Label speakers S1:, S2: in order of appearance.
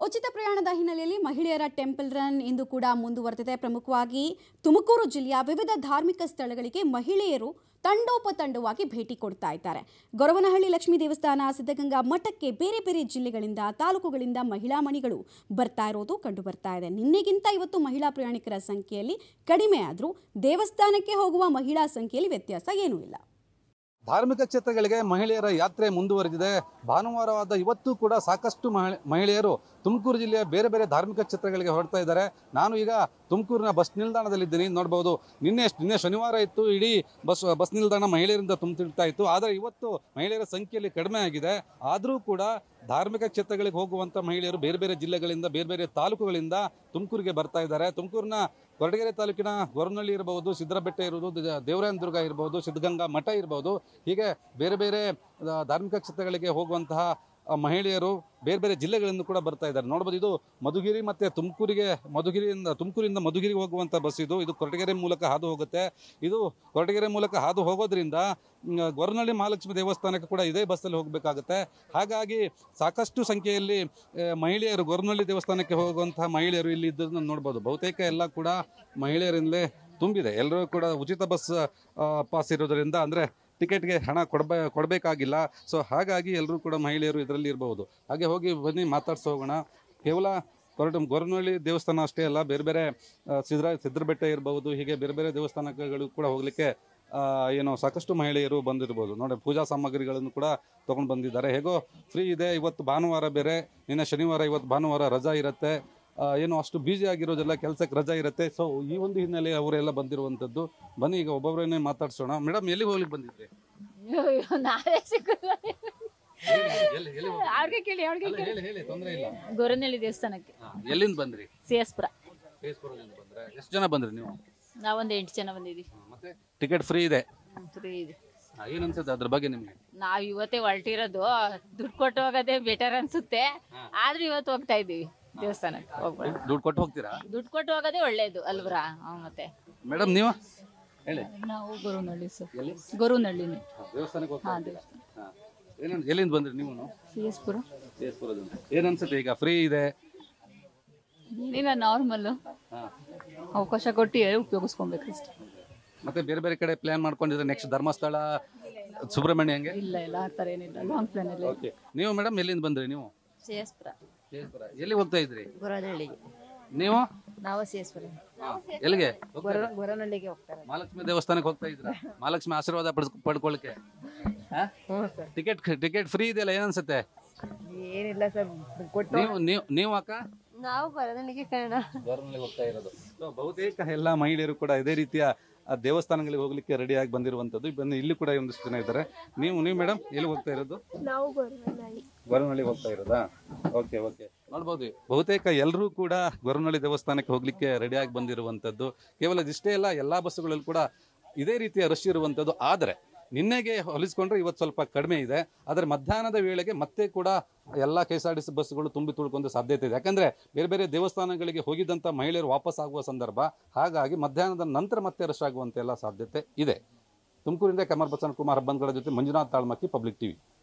S1: ಉಚಿತ ಪ್ರಯಾಣದ ಹಿನ್ನೆಲೆಯಲ್ಲಿ ಮಹಿಳೆಯರ ಟೆಂಪಲ್ ರನ್ ಇಂದು ಕೂಡ ಮುಂದುವರೆದಿದೆ ಪ್ರಮುಖವಾಗಿ ತುಮಕೂರು ಜಿಲ್ಲೆಯ ವಿವಿಧ ಧಾರ್ಮಿಕ ಸ್ಥಳಗಳಿಗೆ ಮಹಿಳೆಯರು ತಂಡೋಪತಂಡವಾಗಿ ಭೇಟಿ ಕೊಡ್ತಾ ಇದ್ದಾರೆ ಗೊರವನಹಳ್ಳಿ ಲಕ್ಷ್ಮೀ ದೇವಸ್ಥಾನ ಸಿದ್ಧಗಂಗಾ ಮಠಕ್ಕೆ ಬೇರೆ ಬೇರೆ ಜಿಲ್ಲೆಗಳಿಂದ ತಾಲೂಕುಗಳಿಂದ ಮಹಿಳಾ ಮಣಿಗಳು ಬರ್ತಾ ಇರೋದು ಕಂಡು ಬರ್ತಾ ಇದೆ ನಿನ್ನೆಗಿಂತ ಇವತ್ತು ಮಹಿಳಾ ಪ್ರಯಾಣಿಕರ ಸಂಖ್ಯೆಯಲ್ಲಿ ಕಡಿಮೆ ಆದರೂ ದೇವಸ್ಥಾನಕ್ಕೆ ಹೋಗುವ ಮಹಿಳಾ ಸಂಖ್ಯೆಯಲ್ಲಿ ವ್ಯತ್ಯಾಸ ಏನೂ ಇಲ್ಲ
S2: ಧಾರ್ಮಿಕ ಕ್ಷೇತ್ರಗಳಿಗೆ ಮಹಿಳೆಯರ ಯಾತ್ರೆ ಮುಂದುವರೆದಿದೆ ಭಾನುವಾರವಾದ ಇವತ್ತು ಕೂಡ ಸಾಕಷ್ಟು ಮಹಿ- ಮಹಿಳೆಯರು ತುಮಕೂರು ಜಿಲ್ಲೆಯ ಬೇರೆ ಬೇರೆ ಧಾರ್ಮಿಕ ಕ್ಷೇತ್ರಗಳಿಗೆ ಹೊರಡ್ತಾ ಇದ್ದಾರೆ ನಾನು ಈಗ ತುಮಕೂರಿನ ಬಸ್ ನಿಲ್ದಾಣದಲ್ಲಿದ್ದೀನಿ ನೋಡ್ಬೋದು ನಿನ್ನೆ ನಿನ್ನೆ ಶನಿವಾರ ಇತ್ತು ಇಡೀ ಬಸ್ ಬಸ್ ನಿಲ್ದಾಣ ಮಹಿಳೆಯರಿಂದ ತುಂಬಿರ್ತಾ ಇತ್ತು ಆದರೆ ಇವತ್ತು ಮಹಿಳೆಯರ ಸಂಖ್ಯೆಯಲ್ಲಿ ಕಡಿಮೆ ಆಗಿದೆ ಆದರೂ ಕೂಡ ಧಾರ್ಮಿಕ ಕ್ಷೇತ್ರಗಳಿಗೆ ಹೋಗುವಂಥ ಮಹಿಳೆಯರು ಬೇರೆ ಬೇರೆ ಜಿಲ್ಲೆಗಳಿಂದ ಬೇರೆ ಬೇರೆ ತಾಲೂಕುಗಳಿಂದ ತುಮಕೂರಿಗೆ ಬರ್ತಾ ಇದ್ದಾರೆ ತುಮಕೂರಿನ ಕೊರಟಗೆರೆ ತಾಲೂಕಿನ ಗೊರವನಹಳ್ಳಿ ಇರಬಹುದು ಸಿದ್ದರಬೆಟ್ಟ ಇರುವುದು ದ- ದೇವರಾಯನದುರ್ಗ ಇರಬಹುದು ಸಿದ್ಧಗಂಗಾ ಮಠ ಇರಬಹುದು ಹೀಗೆ ಬೇರೆ ಬೇರೆ ಆ, ಧಾರ್ಮಿಕ ಕ್ಷೇತ್ರಗಳಿಗೆ ಹೋಗುವಂತಹ ಆ, ಮಹಿಳೆಯರು ಬೇರೆ ಬೇರೆ ಜಿಲ್ಲೆಗಳಿಂದ ಕೂಡ ಬರ್ತಾ ಇದ್ದಾರೆ ನೋಡ್ಬೋದು ಇದು ಮಧುಗಿರಿ ಮತ್ತೆ ತುಮಕೂರಿಗೆ ಮಧುಗಿರಿಯಿಂದ ತುಮಕೂರಿಂದ ಮಧುಗಿರಿಗೆ ಹೋಗುವಂಥ ಬಸ್ ಇದು ಇದು ಕೊರಟಗೆರೆ ಮೂಲಕ ಹಾದು ಹೋಗುತ್ತೆ ಇದು ಕೊರಟಗೆರೆ ಮೂಲಕ ಹಾದು ಹೋಗೋದ್ರಿಂದ ಮ್, ಗೊರವನಹಳ್ಳಿ ಮಹಾಲಕ್ಷ್ಮಿ ದೇವಸ್ಥಾನಕ್ಕೆ ಕೂಡ ಇದೇ ಬಸ್ಸಲ್ಲಿ ಹೋಗಬೇಕಾಗುತ್ತೆ ಹಾಗಾಗಿ ಸಾಕಷ್ಟು ಸಂಖ್ಯೆಯಲ್ಲಿ ಆ, ಮಹಿಳೆಯರು ಗೊರವನಹಳ್ಳಿ ದೇವಸ್ಥಾನಕ್ಕೆ ಹೋಗುವಂತಹ ಮಹಿಳೆಯರು ಇಲ್ಲಿ ಇದ್ದದನ್ನು ನೋಡ್ಬೋದು ಬಹುತೇಕ ಎಲ್ಲ ಕೂಡ ಮಹಿಳೆಯರಿಂದಲೇ ತುಂಬಿದೆ ಎಲ್ಲರೂ ಕೂಡ ಉಚಿತ ಬಸ್ ಆ, ಪಾಸ್ ಇರೋದರಿಂದ ಅಂದರೆ ಟಿಕೆಟ್ಗೆ ಹಣ ಕೊಡಬೇ ಕೊಡಬೇಕಾಗಿಲ್ಲ ಸೊ ಹಾಗಾಗಿ ಎಲ್ಲರೂ ಕೂಡ ಮಹಿಳೆಯರು ಇದರಲ್ಲಿ ಇರಬಹುದು ಹಾಗೆ ಹೋಗಿ ಬನ್ನಿ ಮಾತಾಡ್ಸಿ ಹೋಗೋಣ ಕೇವಲ ಕೊರಟ ಗೊರವನಹಳ್ಳಿ ದೇವಸ್ಥಾನ ಅಷ್ಟೇ ಅಲ್ಲ ಬೇರೆ ಬೇರೆ ಆ, ಸಿದ್ರ ಸಿದ್ರಬೆಟ್ಟ ಇರಬಹುದು ಹೀಗೆ ಬೇರೆ ಬೇರೆ ದೇವಸ್ಥಾನಗಳು ಕೂಡ ಹೋಗಲಿಕ್ಕೆ ಏನು ಸಾಕಷ್ಟು ಮಹಿಳೆಯರು ಬಂದಿರ್ಬೋದು ನೋಡಿ ಪೂಜಾ ಸಾಮಗ್ರಿಗಳನ್ನು ಕೂಡ ತೊಗೊಂಡು ಬಂದಿದ್ದಾರೆ ಹೇಗೋ ಫ್ರೀ ಇದೆ ಇವತ್ತು ಭಾನುವಾರ ಬೇರೆ ನಿನ್ನೆ ಶನಿವಾರ ಇವತ್ತು ಭಾನುವಾರ ರಜಾ ಇರುತ್ತೆ ಆ, ಏನು ಅಷ್ಟು ಬ್ಯುಸಿ ಆಗಿರೋದಿಲ್ಲ ಕೆಲಸಕ್ಕೆ ರಜಾ ಇರುತ್ತೆ ಸೊ ಈ ಒಂದು ಹಿನ್ನೆಲೆ ಅವರೆಲ್ಲ ಬಂದಿರುವಂಥದ್ದು ಬನ್ನಿ ಈಗ ಒಬ್ಬೊಬ್ಬರನ್ನೇ ಮಾತಾಡ್ಸೋಣ ಮೇಡಮ್ ಎಲ್ಲಿಗೆ ಹೋಗ್ಲಿಕ್ಕೆ ಬಂದಿದ್ರಿ
S3: ಅಯ್ಯೋ, ನಾವೇ ಸಿಕ್ಕಲ್ಲ
S2: ಎಲ್ಲಿ ಎಲ್ಲಿ
S3: ಅವ್ರಿಗೆ ಕೇಳಿ ಅವ್ರಿಗೆ
S2: ಅಲ್ಲ, ಹೇಳಿ ಹೇಳಿ ತೊಂದರೆ ಇಲ್ಲ
S3: ಗೊರನಹಳ್ಳಿ ದೇವಸ್ಥಾನಕ್ಕೆ
S2: ಹಾ, ಎಲ್ಲಿಂದ ಬಂದ್ರಿ
S3: ಸಿ ಎಸ್ ಪುರ
S2: ಫೇಸ್ಬುಕ್ದಿಂದ ಬಂದ್ರೆ ಎಷ್ಟು ಜನ ಬಂದ್ರಿ ನೀವು
S3: ನಾವೊಂದು ಎಂಟು ಜನ ಬಂದಿದ್ದೀವಿ
S2: ಹಾ, ಮತ್ತೆ ಟಿಕೆಟ್ ಫ್ರೀ ಇದೆ
S3: ಫ್ರೀ ಇದೆ
S2: ಹಾ, ಏನ್ ಅನ್ಸುತ್ತೆ ಅದ್ರ ಬಗ್ಗೆ ನಿಮ್ಗೆ
S3: ನಾವ್ ಇವತ್ತೇ ಹೊರಟಿರೋದು ದುಡ್ಡು ಕೊಟ್ಟು ಹೋಗೋದೇ ಬೆಟರ್ ಅನ್ಸುತ್ತೆ ಆದ್ರೂ ಇವತ್ತು ಹೋಗ್ತಾ ಇದ್ದೀವಿ ದೇವಸ್ಥಾನಕ್ಕೆ ಹೋಗ್ಬೇಡ
S2: ದುಡ್ಡು ಕೊಟ್ಟು ಹೋಗ್ತೀರಾ
S3: ದುಡ್ಡು ಕೊಟ್ಟು ಹೋಗೋದೇ ಒಳ್ಳೇದು ಅಲ್ವ್ರಾ ಹ್ಮ್, ಮತ್ತೆ
S2: ಮೇಡಮ್ ನೀವು ಹೇಳಿ
S3: ನಾವು ಗೊರವನಹಳ್ಳಿ ಸರ್
S2: ಎಲ್ಲಿ
S3: ಗೊರವನಹಳ್ಳಿನೇ
S2: ಹಾ, ದೇವಸ್ಥಾನಕ್ಕೆ ಹೋಗ್ತಾ
S3: ಹಾ
S2: ಇದ್ದೀರಾ?
S3: ದೇವಸ್ಥಾನ
S2: ಹಾ. ಏನನ್ ಎಲ್ಲಿಂದ ಬಂದ್ರಿ ನೀವು
S3: ಸಿ ಎಸ್ ಪುರ
S2: ಕೇಸ್ಪುರದಿಂದ ಏನ್ ಅನ್ಸುತ್ತೆ ಈಗ ಫ್ರೀ ಇದೆ
S3: ಏನಿಲ್ಲ ನಾರ್ಮಲ್ಲು
S2: ಹಾ.
S3: ಅವಕಾಶ ಕೊಟ್ಟು ಉಪಯೋಗಿಸ್ಕೊಬೇಕಷ್ಟೆ
S2: ಮತ್ತೆ ಬೇರೆ ಬೇರೆ ಕಡೆ ಪ್ಲಾನ್ ಮಾಡ್ಕೊಂಡಿದ್ರೆ ನೆಕ್ಸ್ಟ್ ಧರ್ಮಸ್ಥಳ ಸುಬ್ರಹ್ಮಣ್ಯ ಹಂಗೆ
S3: ಇಲ್ಲ ಇಲ್ಲ ಆ ಥರ ಏನಿಲ್ಲ ಲಾಂಗ್ ಪ್ಲಾನಲ್ಲಿ
S2: ಓಕೆ ನೀವು ಮೇಡಮ್ ಎಲ್ಲಿಂದ ಬಂದ್ರಿ ನೀವು
S3: ಸಿ ಎಸ್ ಪುರ
S2: ಕೇಸ್ಪುರ ಎಲ್ಲಿ ಹೋಗ್ತಾ ಇದ್ರಿ
S3: ಗೊರವನಹಳ್ಳಿಗೆ
S2: ನೀವು
S3: ನಾವು ಸಿ ಎಸ್ ಪುರ
S2: ಹಾ. ಎಲ್ಲಿಗೆ ಹೋಗ್ತಾ ಇದ್ರಾ?
S3: ಗೊರವನಹಳ್ಳಿಗೆ ಹೋಗ್ತಾರೆ
S2: ಮಹಾಲಕ್ಷ್ಮಿ ದೇವಸ್ಥಾನಕ್ಕೆ ಹೋಗ್ತಾ ಇದ್ರ ಮಹಾಲಕ್ಷ್ಮಿ ಆಶೀರ್ವಾದ ಪಡ್ಸ್- ಪಡ್ಕೊಳಕ್ಕೆ ಟಿಕೆಟ್ ಟಿಕೆಟ್ ಫ್ರೀ ಇದೆಯಲ್ಲ ಏನ್ ಅನ್ಸುತ್ತೆ
S3: ಏನಿಲ್ಲ ಸರ್ ಕೊಟ್ಟು
S2: ನೀವು ನೀವು ನೀವು ಅಕ್ಕ
S3: ನಾವು ಬರೋದನಿಗೆ ಕಾರಣ
S2: ಗೋರ್ನಲ್ಲಿ ಹೋಗ್ತಾ ಇರೋದು So, ಬಹುತೇಕ ಎಲ್ಲ ಮಹಿಳೆಯರು ಕೂಡ ಇದೇ ರೀತಿಯ ಆ, ದೇವಸ್ಥಾನಗಳಿಗೆ ಹೋಗ್ಲಿಕ್ಕೆ ರೆಡಿಯಾಗಿ ಬಂದಿರುವಂತದ್ದು ಬನ್ನಿ ಇಲ್ಲಿ ಕೂಡ ಒಂದಿಷ್ಟು ಜನ ಇದ್ದಾರೆ ನೀವು ನೀವು ಮೇಡಮ್ ಎಲ್ಲಿ ಹೋಗ್ತಾ ಇರೋದು
S4: ನಾವು ಗೊರವನಹಳ್ಳಿ
S2: ಗೊರವನಹಳ್ಳಿ ಹೋಗ್ತಾ ಇರೋದಾ ಓಕೆ ಓಕೆ ನೋಡ್ಬೋದು ಬಹುತೇಕ ಎಲ್ಲರೂ ಕೂಡ ಗೊರವನಹಳ್ಳಿ ದೇವಸ್ಥಾನಕ್ಕೆ ಹೋಗ್ಲಿಕ್ಕೆ ರೆಡಿಯಾಗಿ ಬಂದಿರುವಂಥದ್ದು ಕೇವಲ ಇಷ್ಟೇ ಅಲ್ಲ ಎಲ್ಲಾ ಬಸ್ಸುಗಳಲ್ಲಿ ಕೂಡ ಇದೇ ರೀತಿಯ ರಶ್ ಇರುವಂಥದ್ದು ಆದರೆ ನಿನ್ನೆಗೆ ಹೋಲಿಸ್ಕೊಂಡ್ರೆ ಇವತ್ತು ಸ್ವಲ್ಪ ಕಡಿಮೆ ಇದೆ ಆದರೆ ಮಧ್ಯಾಹ್ನದ ವೇಳೆಗೆ ಮತ್ತೆ ಕೂಡ ಎಲ್ಲ K S R T C ಬಸ್ಸುಗಳು ತುಂಬಿ ತುಳ್ಕೊಂಡು ಸಾಧ್ಯತೆ ಇದೆ ಯಾಕಂದ್ರೆ ಬೇರೆ ಬೇರೆ ದೇವಸ್ಥಾನಗಳಿಗೆ ಹೋಗಿದ್ದಂಥ ಮಹಿಳೆಯರು ವಾಪಸ್ ಆಗುವ ಸಂದರ್ಭ ಹಾಗಾಗಿ ಮಧ್ಯಾಹ್ನದ ನಂತರ ಮತ್ತೆ ರಶ್ ಆಗುವಂತೆಲ್ಲ ಸಾಧ್ಯತೆ ಇದೆ ತುಮಕೂರಿಂದ ಕಮರ್ ಬಸನ್ ಕುಮಾರ್ ಹಬ್ಬನ್ಗಳ ಜೊತೆ ಮಂಜುನಾಥ್ ತಾಳ್ಮಕ್ಕಿ ಪಬ್ಲಿಕ್ ಟಿವಿ